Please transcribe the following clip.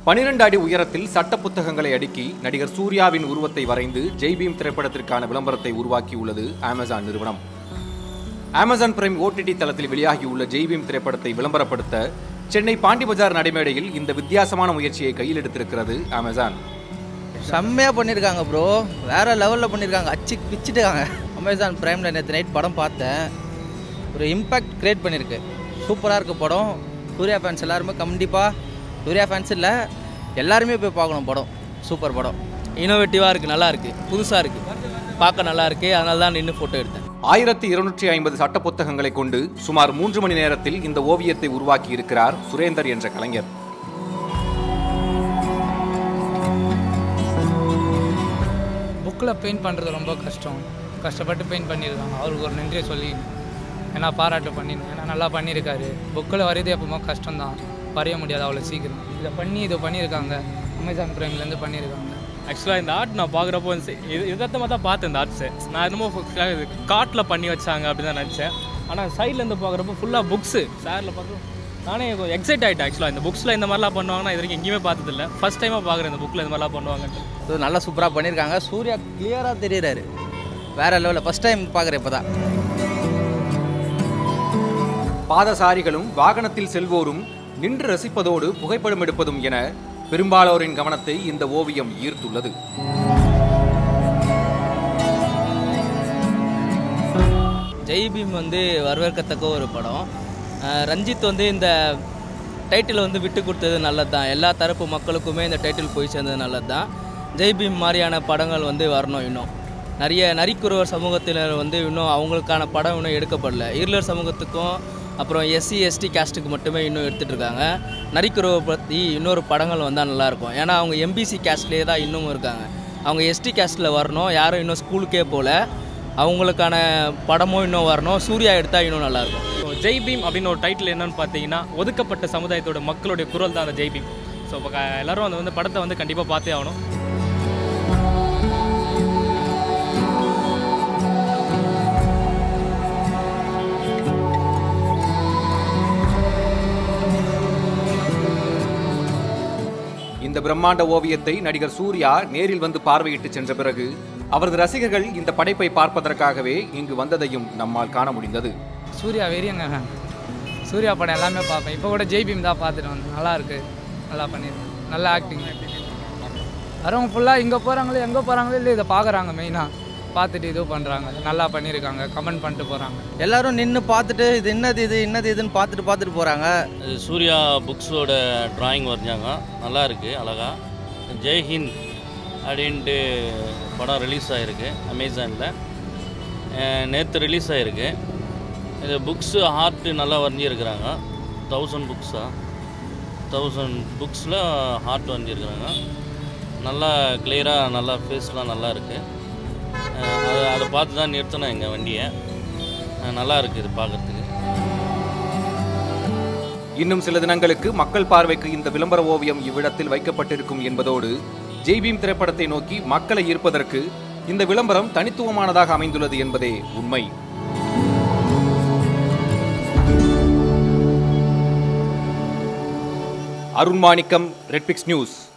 12 அடி உயரத்தில் சட்ட புத்தகங்களை அடுக்கி நடிகர் சூர்யாவின் உருவத்தை வரைந்து ஜெய்பீம் திரைப்படத்திற்கான விளம்பரத்தை உருவாக்கியுள்ளது அமேசான் நிறுவனம் அமேசான் பிரைம் ஓடிடி தளத்தில் வெளியாகியுள்ள ஜெய்பீம் திரைப்படத்தை விளம்பரப்படுத்த சென்னை பாண்டி பஜார் நடைமேடையில் இந்த வித்தியாசமான முயற்சியை கையில் எடுத்திருக்கிறது அமேசான் செம்மையாக பண்ணியிருக்காங்க ப்ரோ வேற லெவலில் பண்ணியிருக்காங்க அச்சு பிச்சுட்டாங்க அமேசான் பிரைமில் நேற்று நைட் படம் பார்த்தேன் ஒரு இம்பேக்ட் கிரியேட் பண்ணியிருக்கு சூப்பராக இருக்கு படம் சூர்யா ஃபேன்ஸ் எல்லாருமே கண்டிப்பாக சூர்யா ஃபேன்ஸ் இல்லை எல்லாருமே போய் பார்க்கணும் படம் சூப்பர் படம் இனோவேட்டிவாக இருக்குது நல்லா இருக்குது புதுசாக இருக்குது பார்க்க நல்லா இருக்குது அதனால தான் நின்று ஃபோட்டோ எடுத்தேன் ஆயிரத்தி இருநூற்றி ஐம்பது சட்ட புத்தகங்களை கொண்டு சுமார் மூன்று மணி நேரத்தில் இந்த ஓவியத்தை உருவாக்கி இருக்கிறார் சுரேந்தர் என்ற கலைஞர் புக்கில் பெயிண்ட் பண்ணுறது ரொம்ப கஷ்டம் கஷ்டப்பட்டு பெயிண்ட் பண்ணியிருக்காங்க அவருக்கு ஒரு நன்றியை சொல்லி ஏன்னா பாராட்டு பண்ணிடணும் ஏன்னா நல்லா பண்ணியிருக்காரு புக்கில் வரையது எப்பவுமே கஷ்டம்தான் வரைய முடியாது அவ்வளோ சீக்கிரம் இதை பண்ணி இதை பண்ணியிருக்காங்க அமேசான் பிரைம்லேருந்து பண்ணியிருக்காங்க ஆக்சுவலாக இந்த ஆர்ட் நான் பார்க்குறப்போ இது யதார்த்தமாக தான் பார்த்தேன் இந்த ஆர்ட்ஸை நான் என்னமோ காட்டில் பண்ணி வச்சாங்க அப்படின்னு தான் நினச்சேன் ஆனால் சைட்லேருந்து பார்க்குறப்போ ஃபுல்லாக புக்ஸு சாரில் பார்க்குறோம் நானே எக்ஸைட் ஆகிட்டேன் ஆக்சுவலாக இந்த புக்ஸில் இந்த மாதிரிலாம் பண்ணுவாங்கன்னா இது வரைக்கும் எங்கேயுமே பார்த்ததில்ல ஃபஸ்ட் டைமாக பார்க்குறேன் இந்த புக்கில் இந்த மாதிரிலாம் பண்ணுவாங்கன்ட்டு இது நல்லா சூப்பராக பண்ணியிருக்காங்க சூர்யா கிளியராக தெரியுறாரு வேற லெவலில் ஃபஸ்ட் டைம் பார்க்குறேன் இப்போ தான் பாதசாரிகளும் வாகனத்தில் செல்வோரும் நின்று ரசிப்பதோடு புகைப்படம் எடுப்பதும் என பெரும்பாலோரின் கவனத்தை இந்த ஓவியம் ஈர்த்துள்ளது ஜெய் பீம் வந்து வரவேற்கத்தக்க ஒரு படம் அஹ் ரஞ்சித் வந்து இந்த டைட்டில் வந்து விட்டு கொடுத்தது நல்லது தான் எல்லா தரப்பு மக்களுக்குமே இந்த டைட்டில் போய் சேர்ந்தது நல்லது தான் ஜெய் பீம் மாதிரியான படங்கள் வந்து வரணும் இன்னும் நிறைய நரிக்குறவர் சமூகத்தினர் வந்து இன்னும் அவங்களுக்கான படம் இன்னும் எடுக்கப்படல இருளர் சமூகத்துக்கும் அப்புறம் எஸ்சி எஸ்டி கேஸ்ட்டுக்கு மட்டுமே இன்னும் எடுத்துகிட்டு இருக்காங்க நரிக்குறவை பற்றி இன்னொரு படங்கள் வந்தால் நல்லாயிருக்கும் ஏன்னா அவங்க எம்பிசி கேஸ்ட்லேயே தான் இன்னமும் இருக்காங்க அவங்க எஸ்டி கேஸ்ட்டில் வரணும் யாரும் இன்னும் ஸ்கூலுக்கே போகல அவங்களுக்கான படமும் இன்னும் வரணும் சூர்யா எடுத்தால் இன்னும் நல்லாயிருக்கும் ஸோ ஜெய் பீம் அப்படின்னு ஒரு டைட்டில் என்னன்னு பார்த்தீங்கன்னா ஒதுக்கப்பட்ட சமுதாயத்தோட மக்களுடைய குரல் தான் அந்த ஜெய் பீம் ஸோ இப்போ க- எல்லாரும் அந்த வந்து படத்தை வந்து கண்டிப்பாக பார்த்தே ஆகணும் இந்த பிரம்மாண்ட ஓவியத்தை நடிகர் சூர்யா நேரில் வந்து பார்வையிட்டு சென்ற பிறகு அவரது ரசிகர்கள் இந்த படைப்பை பார்ப்பதற்காகவே இங்கு வந்ததையும் நம்மால் காண முடிந்தது சூர்யா வெறியங்க நான் சூர்யா படம் எல்லாமே பார்ப்பேன் இப்போ கூட ஜெய் பீம் தான் பார்த்துட்டு வந்தேன் நல்லா இருக்கு நல்லா பண்ணியிருக்கேன் நல்ல ஆக்டிங் வரவங்க ஃபுல்லாக இங்கே போகிறாங்களோ எங்கே போகிறாங்களோ இல்லை இதை பார்க்குறாங்க மெயினாக பார்த்துட்டு இது பண்ணுறாங்க நல்லா பண்ணியிருக்காங்க கமெண்ட் பண்ணிட்டு போகிறாங்க எல்லாரும் நின்று பார்த்துட்டு இது என்னது இது என்னது இதுன்னு பார்த்துட்டு பார்த்துட்டு போகிறாங்க இது சூர்யா புக்ஸோட டிராயிங் வரைஞ்சாங்க நல்லா இருக்கு அழகா ஜெய்ஹிந்த் அப்படின்ட்டு படம் ரிலீஸ் ஆகிருக்கு அமேசானில் நேற்று ரிலீஸ் ஆகிருக்கு இது புக்ஸு ஹார்ட்டு நல்லா வரைஞ்சிருக்கிறாங்க தௌசண்ட் புக்ஸாக தௌசண்ட் புக்ஸில் ஹார்ட் வரைஞ்சிருக்கிறாங்க நல்லா கிளியராக நல்லா ஃபேஸ்லாம் நல்லா இருக்குது அதை அதை பார்த்து தான் நிறுத்தினேன் எங்கள் வண்டியை அஹ் நல்லா இருக்குது இது பார்க்குறதுக்கு இன்னும் சில தினங்களுக்கு மக்கள் பார்வைக்கு இந்த விளம்பர ஓவியம் இவ்விடத்தில் வைக்கப்பட்டிருக்கும் என்பதோடு ஜெய்பீம் திரைப்படத்தை நோக்கி மக்களை ஈர்ப்பதற்கு இந்த விளம்பரம் தனித்துவமானதாக அமைந்துள்ளது என்பதே உண்மை அருண்மாணிக்கம் ரெட்பிக்ஸ் நியூஸ்